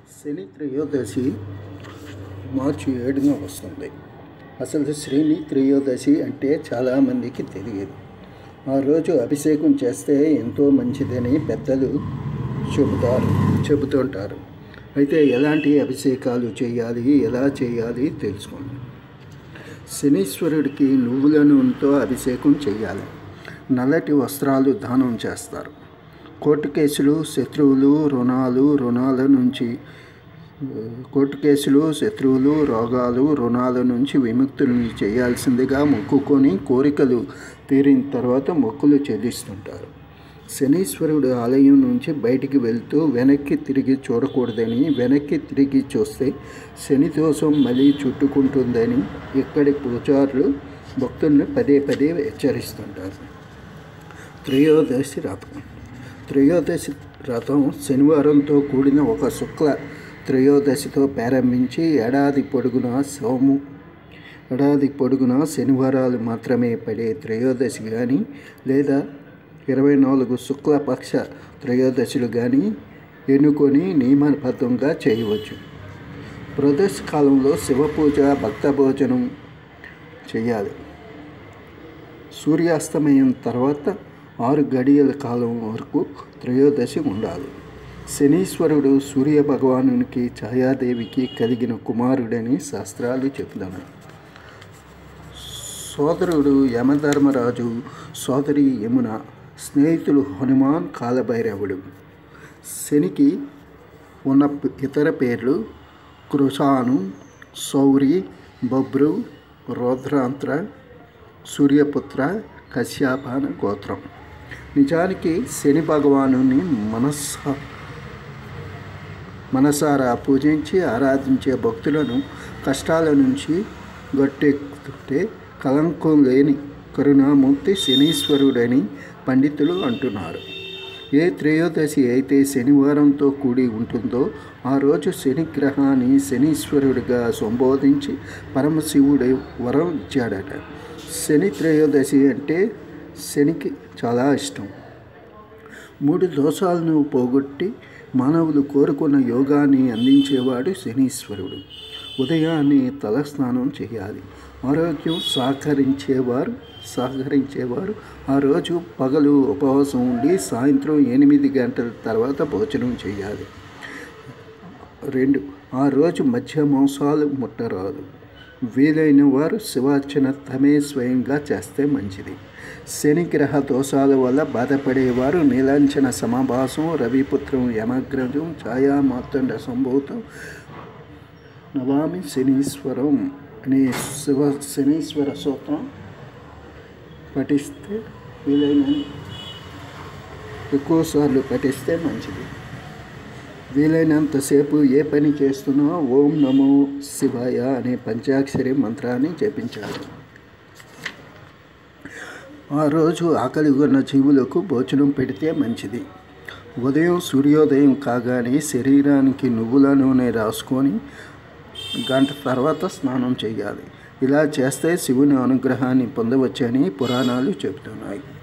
శని త్రయోదశి మార్చి ఏడున వస్తుంది అసలు శ్రీని త్రయోదశి అంటే చాలామందికి తెలియదు ఆ రోజు అభిషేకం చేస్తే ఎంతో మంచిదని పెద్దలు చెబుతారు చెబుతుంటారు అయితే ఎలాంటి అభిషేకాలు చేయాలి ఎలా చేయాలి తెలుసుకోండి శనీశ్వరుడికి నువ్వుల నూనెతో అభిషేకం చేయాలి నల్లటి వస్త్రాలు దానం చేస్తారు కోర్టు కేసులు శత్రువులు రుణాలు రుణాల నుంచి కోర్టు కేసులు శత్రువులు రోగాలు రుణాల నుంచి విముక్తుల్ని చేయాల్సిందిగా మొక్కుకొని కోరికలు తీరిన తర్వాత మొక్కులు చెల్లిస్తుంటారు శనీశ్వరుడు ఆలయం నుంచి బయటికి వెళ్తూ వెనక్కి తిరిగి చూడకూడదని వెనక్కి తిరిగి చూస్తే శని దోషం మళ్ళీ చుట్టుకుంటుందని ఇక్కడి పూజారులు భక్తుల్ని పదే పదే హెచ్చరిస్తుంటారు త్రయోదశి రథం త్రయోదశి రథం శనివారంతో కూడిన ఒక శుక్ల త్రయోదశితో ప్రారంభించి ఏడాది పొడుగున సోము ఏడాది పొడుగున శనివారాలు మాత్రమే పడే త్రయోదశి కానీ లేదా ఇరవై నాలుగు శుక్లపక్ష త్రయోదశులు కానీ ఎన్నుకొని నియమబద్ధంగా చేయవచ్చు ప్రదోష కాలంలో శివ పూజ భక్త భోజనం చేయాలి సూర్యాస్తమయం తర్వాత ఆరు గడియల కాలం వరకు త్రయోదశి ఉండాలి శనీశ్వరుడు సూర్య భగవానునికి ఛాయాదేవికి కలిగిన కుమారుడని శాస్త్రాలు చెబుతున్నాయి సోదరుడు యమధర్మరాజు సోదరి యమున స్నేహితులు హనుమాన్ కాలభైరవుడు శనికి ఉన్న ఇతర పేర్లు కృషాను సౌరి బబ్రు రౌద్రాంత్ర సూర్యపుత్ర కశ్యాపాన గోత్రం నిజానికి శని భగవాను మనస్స మనసారా పూజించి ఆరాధించే భక్తులను కష్టాల నుంచి గట్టెక్కుతుంటే కలంకం లేని కరుణామూర్తి శనీశ్వరుడని పండితులు అంటున్నారు ఏ త్రయోదశి అయితే శనివారంతో కూడి ఉంటుందో ఆ రోజు శనిగ్రహాన్ని శనీశ్వరుడిగా సంబోధించి పరమశివుడు వరం ఇచ్చాడట శని త్రయోదశి అంటే శనికి చాలా ఇష్టం మూడు దోషాలను పోగొట్టి మానవులు కోరుకున్న యోగాన్ని అందించేవాడు శనీశ్వరుడు ఉదయాన్నే తలస్నానం చేయాలి ఆరోగ్యం సహకరించేవారు సహకరించేవారు ఆ రోజు పగలు ఉపవాసం ఉండి సాయంత్రం ఎనిమిది గంటల తర్వాత భోజనం చేయాలి రెండు ఆ రోజు మధ్య మాంసాలు ముట్టరాదు వీలైన వారు శివార్చన తమే స్వయంగా చేస్తే మంచిది శనిగ్రహ దోషాల వల్ల బాధపడేవారు నీలాంఛన సమాభాసం రవిపుత్రం యమగ్రజం ఛాయా మార్తండ సంభూతం నవామి శనీశ్వరం అనే శివ శనీశ్వర సూత్రం పఠిస్తే వీలైన ఎక్కువసార్లు పఠిస్తే మంచిది వీలైనంతసేపు ఏ పని చేస్తున్నా ఓం నమో శివాయ అనే పంచాక్షరి మంత్రాన్ని జపించాలి ఆ రోజు ఆకలి ఉన్న జీవులకు భోజనం పెడితే మంచిది ఉదయం సూర్యోదయం కాగానే శరీరానికి నువ్వుల నూనె రాసుకొని గంట తర్వాత స్నానం చేయాలి ఇలా చేస్తే శివుని అనుగ్రహాన్ని పొందవచ్చని పురాణాలు చెబుతున్నాయి